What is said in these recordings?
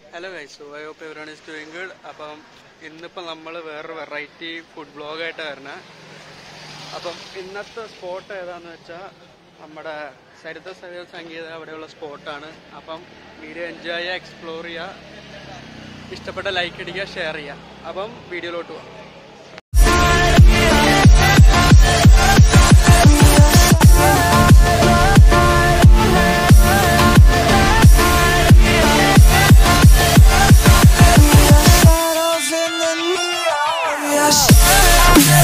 Hello guys I hope everyone is doing good അപ്പം ഇന്നിപ്പോൾ നമ്മൾ വേറൊരു വെറൈറ്റി ഫുഡ് ബ്ലോഗായിട്ട് വരണേ അപ്പം ഇന്നത്തെ സ്പോട്ട് ഏതാന്ന് വെച്ചാൽ നമ്മുടെ സരിത സരിത സംഗീത അവിടെയുള്ള സ്പോട്ടാണ് അപ്പം വീഡിയോ എൻജോയ് ചെയ്യുക എക്സ്പ്ലോർ ചെയ്യുക ഇഷ്ടപ്പെട്ട ലൈക്ക് അടിക്കുക ഷെയർ ചെയ്യുക അപ്പം വീഡിയോയിലോട്ട് പോകാം Shadows in the neon. Yes.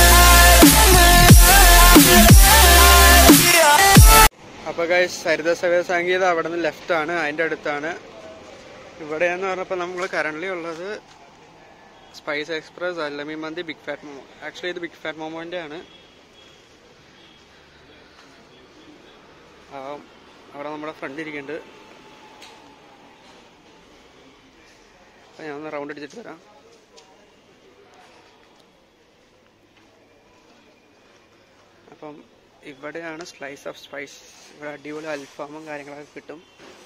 അപ്പോൾ ഗൈസ് സരിത സരിത സംഗീത അവിടെ നിന്ന് ലെഫ്റ്റ് ആണ് അതിൻ്റെ അടുത്താണ് ഇവിടെയെന്ന് പറഞ്ഞപ്പോൾ നമ്മൾ കറൻ്റ്ലി ഉള്ളത് സ്പൈസ് എക്സ്പ്രസ് അല്ലമി മന്തി ബിഗ് ഫാറ്റ് മോമോ ആക്ച്വലി ഇത് ബിഗ് ഫാറ്റ് മോമോൻ്റെ ആണ് ആ, അവിടെ നമ്മുടെ ഫ്രണ്ട് ഇരിക്കുന്നുണ്ട് അപ്പോൾ ഞാൻ ഒന്ന് റൗണ്ട് അടിച്ചിട്ട് തരാം അപ്പം ഇവിടെയാണ് സ്ലൈസ് ഓഫ് സ്പൈസ് ഇവിടെ അടിപൊളി അൽഫാമും കാര്യങ്ങളൊക്കെ കിട്ടും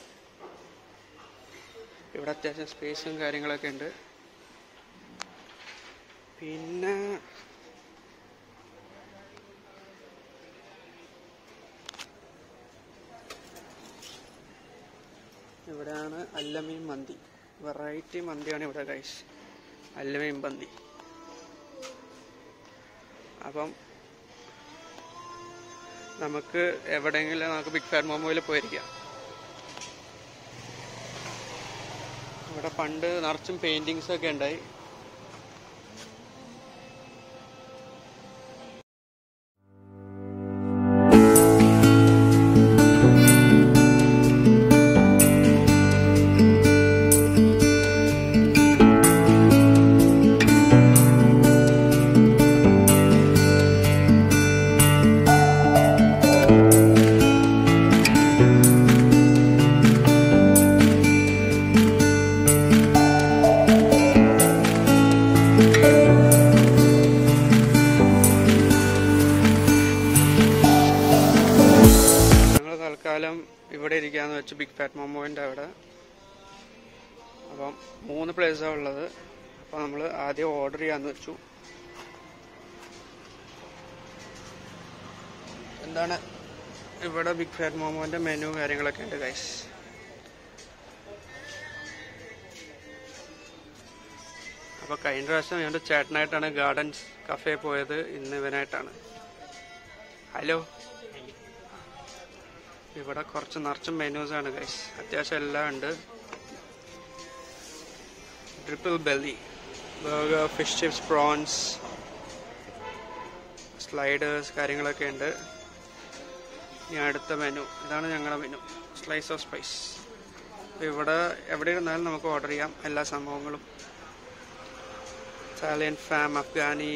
ഇവിടെ അത്യാവശ്യം സ്പേസും കാര്യങ്ങളൊക്കെ ഉണ്ട് പിന്നെ ഇവിടെയാണ് അല്ലമീൻ മന്തി വെറൈറ്റി മന്തിയാണ് ഇവിടെ ഗൈസ് അല്ലമീൻ മന്തി അപ്പം നമുക്ക് എവിടെയെങ്കിലും നമുക്ക് ബിഗ് ഫാറ്റ് മോമോയിൽ പോയിരിക്കാം ഇവിടെ പണ്ട് നിറച്ചും പെയിന്റിങ്സ് ഒക്കെ ഉണ്ടായി ഞങ്ങൾ തൽക്കാലം ഇവിടെ ഇരിക്കാന്ന് വെച്ച് ബിഗ് ഫാറ്റ് മോമോൻ്റെ അവിടെ അപ്പം മൂന്ന് പ്ലേസാണ് ഉള്ളത് അപ്പം നമ്മൾ ആദ്യം ഓർഡർ ചെയ്യാന്ന് വെച്ചു എന്താണ് ഇവിടെ ബിഗ് ഫാറ്റ് മോമോൻ്റെ മെനു കാര്യങ്ങളൊക്കെ ഉണ്ട് ഗൈസ് അപ്പോൾ കഴിഞ്ഞ പ്രാവശ്യം ഞങ്ങളുടെ ചേട്ടനായിട്ടാണ് ഗാർഡൻസ് കഫേ പോയത് ഇന്ന് ഇവനായിട്ടാണ് ഹലോ ഇവിടെ കുറച്ച് നിറച്ച് മെനൂസ് ആണ് ഗൈസ് അത്യാവശ്യം എല്ലാം ഉണ്ട് triple belly burger fish chips prawns sliders കാര്യങ്ങളൊക്കെ ഉണ്ട് ഇനി അടുത്ത മെനു ഇതാണ് ഞങ്ങളുടെ മെനു സ്ലൈസ് ഓഫ് സ്പൈസ് ഇവിടെ എവിടെ ഇരുന്നാലും നമുക്ക് ഓർഡർ ചെയ്യാം എല്ലാ സംഭവങ്ങളും ഇറ്റാലിയൻ ഫാം അഫ്ഗാനി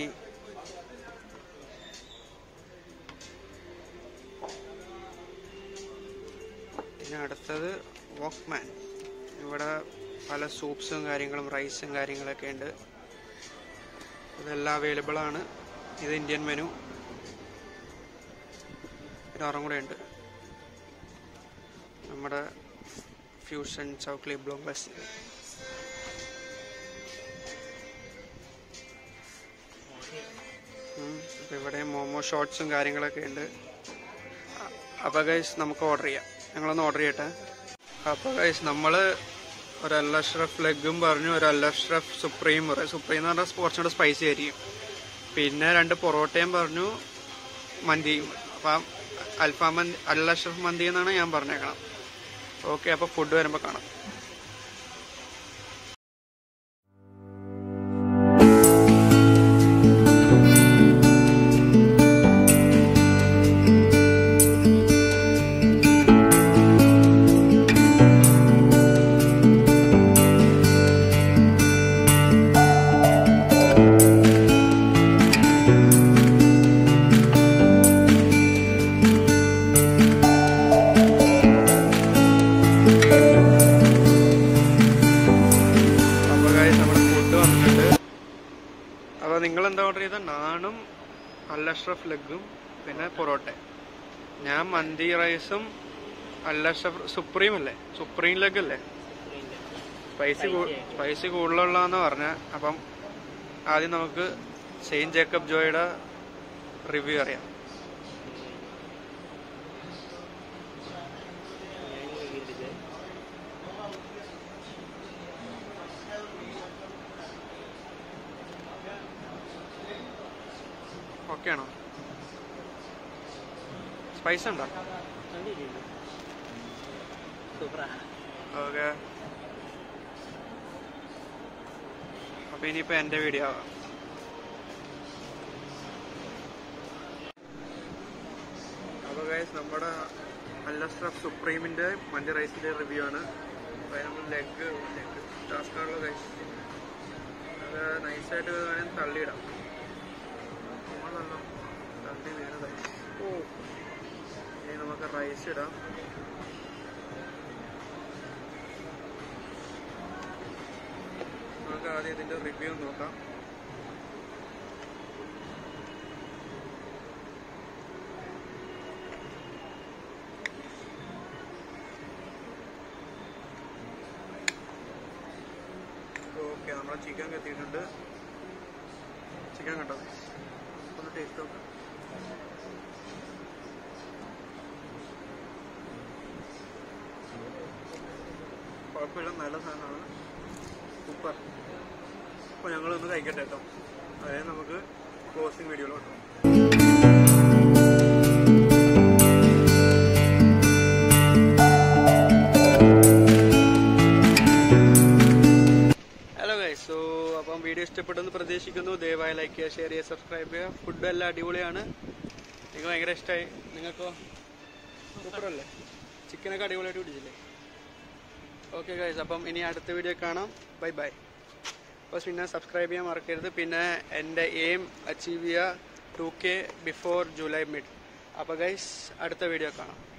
പിന്നെ അടുത്തത് വോക്ക്മാൻ ഇവിടെ പല സൂപ്സും കാര്യങ്ങളും റൈസും കാര്യങ്ങളൊക്കെ ഉണ്ട് ഇതെല്ലാം അവൈലബിൾ ആണ് ഇത് ഇന്ത്യൻ മെനു പിന്നെ ഒരെണ്ണം കൂടെ ഉണ്ട് നമ്മുടെ ഫ്യൂഷൻ ചൗക്ലി ബ്ലോഗ്ലസ് ഇപ്പം ഇവിടെ മോമോ ഷോർട്സും കാര്യങ്ങളൊക്കെ ഉണ്ട് അപ്പോൾ ഗൈസ് നമുക്ക് ഓർഡർ ചെയ്യാം ഞങ്ങളൊന്ന് ഓർഡർ ചെയ്യട്ടെ അപ്പോൾ ഗൈസ് നമ്മൾ ഒരു അൽ അഷ്റഫ് ലെഗും പറഞ്ഞു ഒരു അൽ അഷ്റഫ് സുപ്രീം പറയും സുപ്രീം എന്ന് പറഞ്ഞാൽ കുറച്ചുകൂടെ സ്പൈസി ആയിരിക്കും പിന്നെ രണ്ട് പൊറോട്ടയും പറഞ്ഞു മന്തിയും അപ്പം അൽഫാം മന്തി അൽ അഷ്റഫ് മന്തി എന്നാണ് ഞാൻ പറഞ്ഞേക്കണം ഓക്കെ അപ്പോൾ ഫുഡ് വരുമ്പോൾ കാണാം അപ്പോൾ ഗൈസ് നമ്മുടെ ഫുഡ് വന്നിട്ടുണ്ട് അപ്പോൾ നിങ്ങൾ എന്താ ഓർഡർ ചെയ്ത നാണും അൽ അഷ്റഫ് ലെഗും പിന്നെ പൊറോട്ട ഞാൻ മന്തി റൈസും അല്ല സുപ്രീം അല്ലേ സുപ്രീം ലെഗ് അല്ലേ സ്പൈസി സ്പൈസി കൂടുതലുള്ളതെന്ന് പറഞ്ഞ അപ്പം ആദ്യം നമുക്ക് സെയിന്റ് ജേക്കബ് ജോയുടെ റിവ്യൂ അറിയാം ഓക്കെ ആണോ സ്പൈസ് ഉണ്ടോ സൂപ്പറാ ഓക്കെ അപ്പൊ ഇനിയിപ്പോ എന്റെ വീഡിയോ ആവാം അപ്പൊ ഗൈസ് നമ്മുടെ അല്ലസ്ട്രഫ് സുപ്രീമിന്റെ മന്തി റൈസിന്റെ റിവ്യൂ ആണ് അപ്പൊ നമ്മൾ ലെഗ് ലെഗ് ടാസ്ക് ആണല്ലോ ഗൈസ് അത് നൈസായിട്ട് വേണമെങ്കിൽ തള്ളിയിടാം നമ്മളെല്ലാം തള്ളി നേരെ ഗൈസ് ഓ ഇനി നമുക്ക് റൈസ് ഇടാം നമുക്ക് ആദ്യം ഇതിന്റെ റിവ്യൂ നോക്കാം ഓക്കെ നമ്മുടെ ചിക്കൻ കത്തിയിട്ടുണ്ട് ചിക്കൻ കണ്ടോ ഒന്ന് ടേസ്റ്റ് നോക്കാം കുഴപ്പമില്ല നല്ല സാധനമാണ് സൂപ്പർ അപ്പോൾ ഞങ്ങളൊന്ന് കഴിക്കട്ടെ കേട്ടോ അതായത് നമുക്ക് ക്ലോസിങ് വീഡിയോയിലോട്ടോ ഹലോ ഗൈസ് സോ അപ്പം വീഡിയോ ഇഷ്ടപ്പെട്ടെന്ന് പ്രതീക്ഷിക്കുന്നു ദയവായി ലൈക്ക് ചെയ്യുക ഷെയർ ചെയ്യുക സബ്സ്ക്രൈബ് ചെയ്യുക ഫുഡ് എല്ലാം അടിപൊളിയാണ് നിങ്ങൾക്ക് ഭയങ്കര ഇഷ്ടമായി നിങ്ങൾക്കോ സൂപ്പറല്ലേ ചിക്കനൊക്കെ അടിപൊളിയായിട്ട് പിടിച്ചില്ലേ ഓക്കെ ഗൈസ് അപ്പം ഇനി അടുത്ത വീഡിയോ കാണാം ബൈ ബൈ അപ്പോൾ പിന്നെ സബ്സ്ക്രൈബ് ചെയ്യാൻ മറക്കരുത് പിന്നെ എൻ്റെ എയിം അച്ചീവ് ചെയ്യുക two K before July mid അപ്പോൾ ഗൈസ് അടുത്ത വീഡിയോ കാണാം